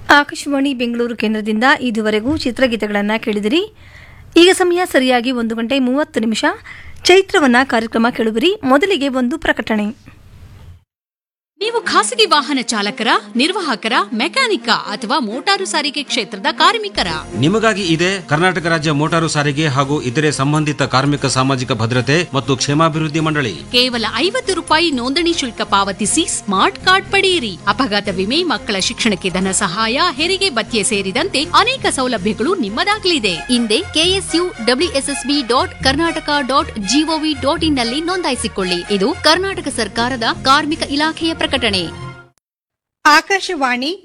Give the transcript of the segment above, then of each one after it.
ಆಕಾಶವಾಣಿ ಬೆಂಗಳೂರು ಕೇಂದ್ರದಿಂದ ಇದುವರೆಗೂ ಚಿತ್ರಗೀತೆಗಳನ್ನು ಕೇಳಿದಿರಿ ಈಗ ಸಮಯ ಸರಿಯಾಗಿ ಒಂದು ಗಂಟೆ ಮೂವತ್ತು ನಿಮಿಷ ಚೈತ್ರವನ್ನ ಕಾರ್ಯಕ್ರಮ ಕೇಳುವಿರಿ ಮೊದಲಿಗೆ ಒಂದು ಪ್ರಕಟಣೆ ನೀವು ಖಾಸಗಿ ವಾಹನ ಚಾಲಕರ ನಿರ್ವಾಹಕರ ಮೆಕ್ಯಾನಿಕ ಅಥವಾ ಮೋಟಾರು ಸಾರಿಗೆ ಕ್ಷೇತ್ರದ ಕಾರ್ಮಿಕರ ನಿಮಗಾಗಿ ಇದೆ ಕರ್ನಾಟಕ ರಾಜ್ಯ ಮೋಟಾರು ಸಾರಿಗೆ ಹಾಗೂ ಇತರೆ ಸಂಬಂಧಿತ ಕಾರ್ಮಿಕ ಸಾಮಾಜಿಕ ಭದ್ರತೆ ಮತ್ತು ಕ್ಷೇಮಾಭಿವೃದ್ಧಿ ಮಂಡಳಿ ಕೇವಲ ಐವತ್ತು ರೂಪಾಯಿ ನೋಂದಣಿ ಶುಲ್ಕ ಪಾವತಿಸಿ ಸ್ಮಾರ್ಟ್ ಕಾರ್ಡ್ ಪಡೆಯಿರಿ ಅಪಘಾತ ವಿಮೆ ಮಕ್ಕಳ ಶಿಕ್ಷಣಕ್ಕೆ ಧನ ಸಹಾಯ ಹೆರಿಗೆ ಭತ್ಯೆ ಸೇರಿದಂತೆ ಅನೇಕ ಸೌಲಭ್ಯಗಳು ನಿಮ್ಮದಾಗಲಿದೆ ಹಿಂದೆ KSU WSSB dot Karnataka dot GOV dot in ನಲ್ಲಿ ನೋಂದಾಯಿಸಿಕೊಳ್ಳಿ ಇದು ಕರ್ನಾಟಕ ಸರ್ಕಾರದ ಕಾರ್ಮಿಕ ಇಲಾಖೆಯ ಪ್ರಕಟಣೆ ಆಕಾಶವಾಣಿ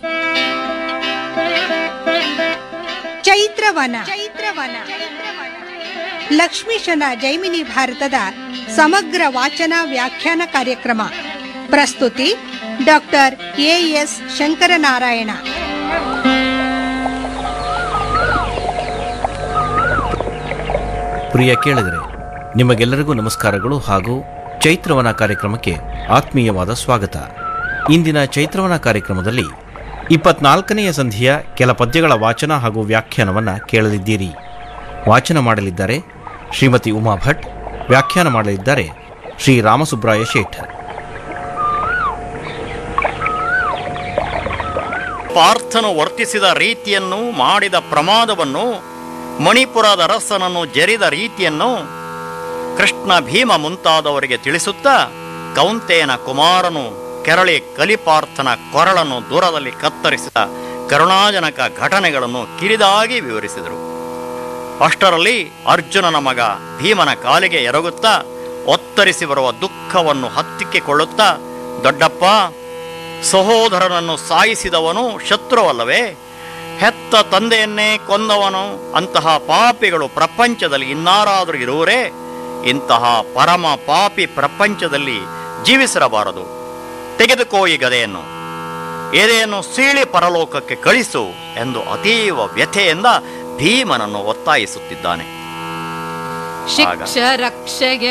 ಚೈತ್ರವನ ಚೈತ್ರವನ ಲಕ್ಷ್ಮೀಶನ ಜೈಮಿನಿ ಭಾರತದ ಸಮಗ್ರ ವಾಚನ ವ್ಯಾಖ್ಯಾನ ಕಾರ್ಯಕ್ರಮ ಪ್ರಸ್ತುತಿ ಡಾಕ್ಟರ್ ಎ ಎಸ್ ಶಂಕರನಾರಾಯಣ ಪ್ರಿಯ ಕೇಳಿದರೆ ನಿಮಗೆಲ್ಲರಿಗೂ ನಮಸ್ಕಾರಗಳು ಹಾಗೂ ಚೈತ್ರವನ ಕಾರ್ಯಕ್ರಮಕ್ಕೆ ಆತ್ಮೀಯವಾದ ಸ್ವಾಗತ ಇಂದಿನ ಚೈತ್ರವನ ಕಾರ್ಯಕ್ರಮದಲ್ಲಿ ಇಪ್ಪತ್ನಾಲ್ಕನೆಯ ಸಂಧಿಯ ಕೆಲ ಪದ್ಯಗಳ ವಾಚನ ಹಾಗೂ ವ್ಯಾಖ್ಯಾನವನ್ನು ಕೇಳಲಿದ್ದೀರಿ ವಾಚನ ಮಾಡಲಿದ್ದಾರೆ ಶ್ರೀಮತಿ ಉಮಾ ಭಟ್ ವ್ಯಾಖ್ಯಾನ ಮಾಡಲಿದ್ದಾರೆ ಶ್ರೀ ರಾಮಸುಬ್ರಾಯ ಶೇಠ್ ಪಾರ್ಥನು ವರ್ತಿಸಿದ ರೀತಿಯನ್ನು ಮಾಡಿದ ಪ್ರಮಾದವನ್ನು ಮಣಿಪುರದ ಅರಸನನ್ನು ಜರಿದ ರೀತಿಯನ್ನು ಕೃಷ್ಣ ಭೀಮ ಮುಂತಾದವರಿಗೆ ತಿಳಿಸುತ್ತಾ ಕೌಂತೆಯನ ಕುಮಾರನು ಕೆರಳಿ ಕಲಿಪಾರ್ಥನ ಕೊರಳನ್ನು ದೂರದಲ್ಲಿ ಕತ್ತರಿಸಿದ ಕರುಣಾಜನಕ ಘಟನೆಗಳನ್ನು ಕಿರಿದಾಗಿ ವಿವರಿಸಿದರು ಅಷ್ಟರಲ್ಲಿ ಅರ್ಜುನನ ಮಗ ಭೀಮನ ಕಾಲಿಗೆ ಎರಗುತ್ತಾ ಒತ್ತರಿಸಿ ಬರುವ ದುಃಖವನ್ನು ಹತ್ತಿಕ್ಕಿಕೊಳ್ಳುತ್ತಾ ದೊಡ್ಡಪ್ಪ ಸಹೋದರನನ್ನು ಸಾಯಿಸಿದವನು ಶತ್ರುವಲ್ಲವೇ ಹೆತ್ತ ತಂದೆಯನ್ನೇ ಕೊಂದವನು ಅಂತಹ ಪಾಪಿಗಳು ಪ್ರಪಂಚದಲ್ಲಿ ಇನ್ನಾರಾದರೂ ಇರುವರೇ ಇಂತಹ ಪರಮ ಪಾಪಿ ಪ್ರಪಂಚದಲ್ಲಿ ಜೀವಿಸಿರಬಾರದು ತೆಗೆದುಕೋ ಈ ಗದೆಯನ್ನು ಎದೆಯನ್ನು ಸೀಳಿ ಪರಲೋಕಕ್ಕೆ ಕಳಿಸು ಎಂದು ಅತೀವ ವ್ಯಥೆಯಿಂದ ಭೀಮನನ್ನು ಒತ್ತಾಯಿಸುತ್ತಿದ್ದಾನೆ ಶಿಕ್ಷ ರಕ್ಷೆಗೆ